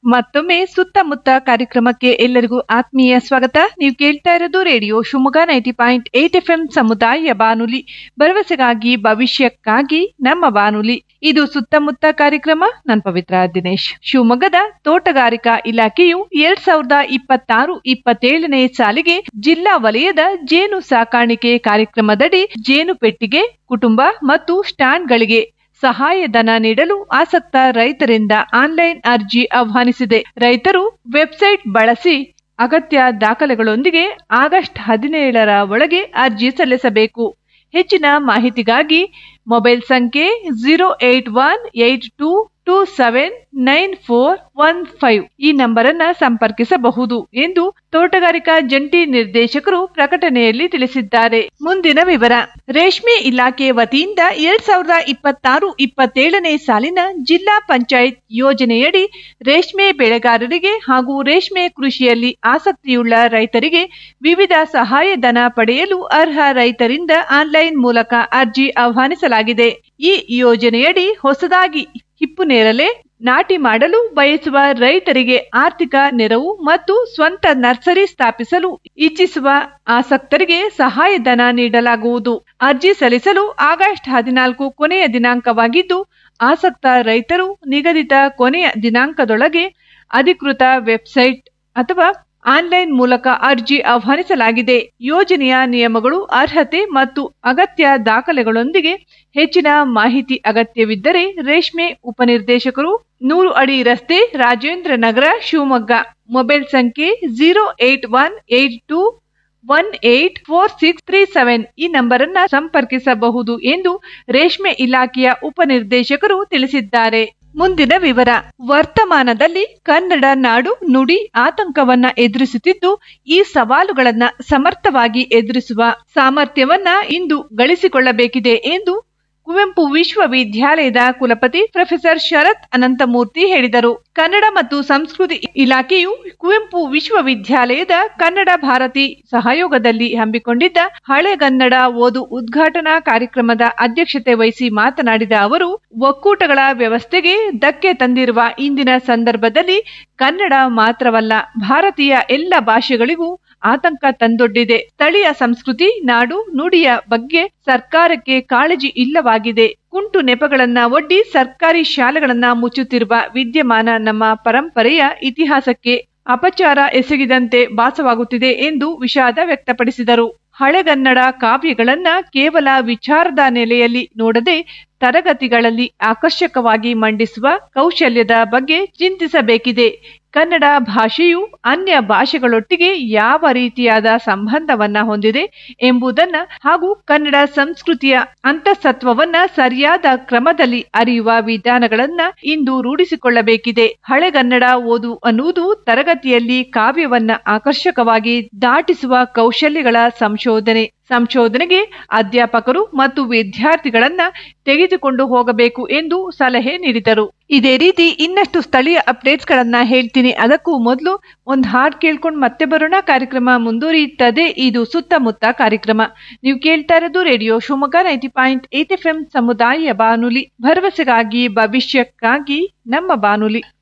ಮತ್ತೊಮ್ಮೆ ಸುತ್ತಮುತ್ತ ಕಾರ್ಯಕ್ರಮಕ್ಕೆ ಎಲ್ಲರಿಗೂ ಆತ್ಮೀಯ ಸ್ವಾಗತ ನೀವು ಕೇಳ್ತಾ ಇರೋದು radio Shivamogga ninety point eight F M ಸಮುದಾಯ ಬಾನುಲಿ ಭರವಸೆಗಾಗಿ ಭವಿಷ್ಯಕ್ಕಾಗಿ ನಮ್ಮ ಬಾನುಲಿ ಇದು ಸುತ್ತಮುತ್ತ ಕಾರ್ಯಕ್ರಮ ನಾನು ಪವಿತ್ರ ದಿನೇಶ್ ಶಿವಮೊಗ್ಗದ ತೋಟಗಾರಿಕಾ ಇಲಾಖೆಯು ಎರಡ್ ಸಾವಿರದ ಇಪ್ಪತ್ತಾರು ಇಪ್ಪತ್ತೇಳನೇ ಸಾಲಿಗೆ ಜಿಲ್ಲಾ ವಲಯದ ಜೇನು ಸಾಕಾಣಿಕೆ ಕಾರ್ಯಕ್ರಮದಡಿ ಜೇನು ಪೆಟ್ಟಿಗೆ ಕುಟುಂಬ ಮತ್ತು ಸ್ಟ್ಯಾಂಡ್ಗಳಿಗೆ ಸಹಾಯಧನ ನೀಡಲು ಆಸಕ್ತ ರೈತರಿಂದ ಆನ್ಲೈನ್ ಅರ್ಜಿ ಆಹ್ವಾನಿಸಿದೆ ರೈತರು ವೆಬ್ಸೈಟ್ ಬಳಸಿ ಅಗತ್ಯ ದಾಖಲೆಗಳೊಂದಿಗೆ ಆಗಸ್ಟ್ ಹದಿನೇಳರ ಒಳಗೆ ಅರ್ಜಿ ಸಲ್ಲಿಸಬೇಕು ಹೆಚ್ಚಿನ ಮಾಹಿತಿಗಾಗಿ ಮೊಬೈಲ್ ಸಂಖ್ಯೆ zero eight one eight two two seven nine four one five ಈ ನಂಬರ್ ಅನ್ನ ಸಂಪರ್ಕಿಸಬಹುದು ಎಂದು ತೋಟಗಾರಿಕಾ ಜಂಟಿ ನಿರ್ದೇಶಕರು ಪ್ರಕಟಣೆಯಲ್ಲಿ ತಿಳಿಸಿದ್ದಾರೆ ಮುಂದಿನ ವಿವರ ರೇಷ್ಮೆ ಇಲಾಖೆ ವತಿಯಿಂದ ಎರಡ್ ಸಾವಿರದ ಇಪ್ಪತ್ತಾರು ಇಪ್ಪತ್ತೇಳನೇ ಸಾಲಿನ ಜಿಲ್ಲಾ ಪಂಚಾಯತ್ ಯೋಜನೆಯಡಿ ರೇಷ್ಮೆ ಬೆಳೆಗಾರರಿಗೆ ಹಾಗೂ ರೇಷ್ಮೆ ಕೃಷಿಯಲ್ಲಿ ಆಸಕ್ತಿಯುಳ್ಳ ರೈತರಿಗೆ ವಿವಿಧ ಸಹಾಯಧನ ಪಡೆಯಲು ಅರ್ಹ ರೈತರಿಂದ ಆನ್ಲೈನ್ ಮೂಲಕ ಅರ್ಜಿ ಆಹ್ವಾನಿಸಲಾಗಿದೆ ಈ ಯೋಜನೆಯಡಿ ಹೊಸದಾಗಿ ಹಿಪ್ಪು ನೇರಳೆ ನಾಟಿ ಮಾಡಲು ಬಯಸುವ ರೈತರಿಗೆ ಆರ್ಥಿಕ ನೆರವು ಮತ್ತು ಸ್ವಂತ ನರ್ಸರಿ ಸ್ಥಾಪಿಸಲು ಇಚ್ಛಿಸುವ ಆಸಕ್ತರಿಗೆ ಸಹಾಯಧನ ನೀಡಲಾಗುವುದು ಅರ್ಜಿ ಸಲ್ಲಿಸಲು ಆಗಸ್ಟ್ ಹದಿನಾಲ್ಕು ಕೊನೆಯ ದಿನಾಂಕವಾಗಿದ್ದು ಆಸಕ್ತ ರೈತರು ನಿಗದಿತ ಕೊನೆಯ ದಿನಾಂಕದೊಳಗೆ ಅಧಿಕೃತ ವೆಬ್ಸೈಟ್ ಅಥವಾ ಆನ್ಲೈನ್ ಮೂಲಕ ಅರ್ಜಿ ಆಹ್ವಾನಿಸಲಾಗಿದೆ ಯೋಜನೆಯ ನಿಯಮಗಳು ಅರ್ಹತೆ ಮತ್ತು ಅಗತ್ಯ ದಾಖಲೆಗಳೊಂದಿಗೆ ಹೆಚ್ಚಿನ ಮಾಹಿತಿ ಅಗತ್ಯವಿದ್ದರೆ ರೇಷ್ಮೆ ಉಪನಿರ್ದೇಶಕರು ನೂರು ಅಡಿ ರಸ್ತೆ ರಾಜೇಂದ್ರ ನಗರ ಶಿವಮೊಗ್ಗ ಮೊಬೈಲ್ ಸಂಖ್ಯೆ zero eight one eight two one eight four six three seven ಈ ನಂಬರ್ ಅನ್ನ ಸಂಪರ್ಕಿಸಬಹುದು ಎಂದು ರೇಷ್ಮೆ ಇಲಾಖೆಯ ಉಪನಿರ್ದೇಶಕರು ತಿಳಿಸಿದ್ದಾರೆ ಮುಂದಿನ ವಿವರ ವರ್ತಮಾನದಲ್ಲಿ ಕನ್ನಡ ನಾಡು ನುಡಿ ಆತಂಕವನ್ನ ಎದುರಿಸುತ್ತಿದ್ದು ಈ ಸವಾಲುಗಳನ್ನ ಸಮರ್ಥವಾಗಿ ಎದುರಿಸುವ ಸಾಮರ್ಥ್ಯವನ್ನ ಇಂದು ಗಳಿಸಿಕೊಳ್ಳಬೇಕಿದೆ ಎಂದು ಕುವೆಂಪು ವಿಶ್ವವಿದ್ಯಾಲಯದ ಕುಲಪತಿ ಪ್ರೊಫೆಸರ್ ಶರತ್ ಅನಂತಮೂರ್ತಿ ಹೇಳಿದರು ಕನ್ನಡ ಮತ್ತು ಸಂಸ್ಕೃತಿ ಇಲಾಖೆಯು ಕುವೆಂಪು ವಿಶ್ವವಿದ್ಯಾಲಯದ ಕನ್ನಡ ಭಾರತಿ ಸಹಯೋಗದಲ್ಲಿ ಹಮ್ಮಿಕೊಂಡಿದ್ದ ಹಳೆಗನ್ನಡ ಓದು ಉದ್ಘಾಟನಾ ಕಾರ್ಯಕ್ರಮದ ಅಧ್ಯಕ್ಷತೆ ವಹಿಸಿ ಮಾತನಾಡಿದ ಅವರು ಒಕ್ಕೂಟಗಳ ವ್ಯವಸ್ಥೆಗೆ ಧಕ್ಕೆ ತಂದಿರುವ ಇಂದಿನ ಸಂದರ್ಭದಲ್ಲಿ ಕನ್ನಡ ಮಾತ್ರವಲ್ಲ ಭಾರತೀಯ ಎಲ್ಲ ಭಾಷೆಗಳಿಗೂ ಆತಂಕ ತಂದೊಡ್ಡಿದೆ ಸ್ಥಳೀಯ ಸಂಸ್ಕೃತಿ ನಾಡು ನುಡಿಯ ಬಗ್ಗೆ ಸರ್ಕಾರಕ್ಕೆ ಕಾಳಜಿ ಇಲ್ಲವಾಗಿದೆ ಕುಂಟು ನೆಪಗಳನ್ನ ಒಡ್ಡಿ ಸರ್ಕಾರಿ ಶಾಲೆಗಳನ್ನ ಮುಚ್ಚುತ್ತಿರುವ ವಿದ್ಯಮಾನ ನಮ್ಮ ಪರಂಪರೆಯ ಇತಿಹಾಸಕ್ಕೆ ಅಪಚಾರ ಎಸಗಿದಂತೆ ಭಾಸವಾಗುತ್ತಿದೆ ಎಂದು ವಿಷಾದ ವ್ಯಕ್ತಪಡಿಸಿದರು ಹಳೆಗನ್ನಡ ಕಾವ್ಯಗಳನ್ನ ಕೇವಲ ವಿಚಾರದ ನೆಲೆಯಲ್ಲಿ ನೋಡದೆ ತರಗತಿಗಳಲ್ಲಿ ಆಕರ್ಷಕವಾಗಿ ಮಂಡಿಸುವ ಕೌಶಲ್ಯದ ಬಗ್ಗೆ ಚಿಂತಿಸಬೇಕಿದೆ ಕನ್ನಡ ಭಾಷೆಯು ಅನ್ಯ ಭಾಷೆಗಳೊಟ್ಟಿಗೆ ಯಾವ ರೀತಿಯಾದ ಸಂಬಂಧವನ್ನ ಹೊಂದಿದೆ ಎಂಬುದನ್ನ ಹಾಗೂ ಕನ್ನಡ ಸಂಸ್ಕೃತಿಯ ಅಂತಸತ್ವವನ್ನ ಸರಿಯಾದ ಕ್ರಮದಲ್ಲಿ ಅರಿಯುವ ವಿಧಾನಗಳನ್ನ ಇಂದು ರೂಢಿಸಿಕೊಳ್ಳಬೇಕಿದೆ ಹಳೆಗನ್ನಡ ಓದು ಅನ್ನುವುದು ತರಗತಿಯಲ್ಲಿ ಕಾವ್ಯವನ್ನ ಆಕರ್ಷಕವಾಗಿ ದಾಟಿಸುವ ಕೌಶಲ್ಯಗಳ ಸಂಶೋಧನೆ ಸಂಶೋಧನೆಗೆ ಅಧ್ಯಾಪಕರು ಮತ್ತು ವಿದ್ಯಾರ್ಥಿಗಳನ್ನ ತೆಗೆದುಕೊಂಡು ಹೋಗಬೇಕು ಎಂದು ಸಲಹೆ ನೀಡಿದರು ಇದೇ ರೀತಿ ಇನ್ನಷ್ಟು ಸ್ಥಳೀಯ ಅಪ್ಡೇಟ್ಸ್ ಗಳನ್ನ ಹೇಳ್ತೀನಿ ಅದಕ್ಕೂ ಮೊದಲು ಒಂದ್ ಹಾಡ್ ಕೇಳ್ಕೊಂಡು ಮತ್ತೆ ಬರೋಣ ಕಾರ್ಯಕ್ರಮ ಮುಂದುವರಿಯುತ್ತದೆ ಇದು ಸುತ್ತಮುತ್ತ ಕಾರ್ಯಕ್ರಮ ನೀವು ಕೇಳ್ತಾ ಇರೋದು radio Shivamogga ninety point eight F M ಸಮುದಾಯ ಬಾನುಲಿ ಭರವಸೆಗಾಗಿ ಭವಿಷ್ಯಕ್ಕಾಗಿ ನಮ್ಮ ಬಾನುಲಿ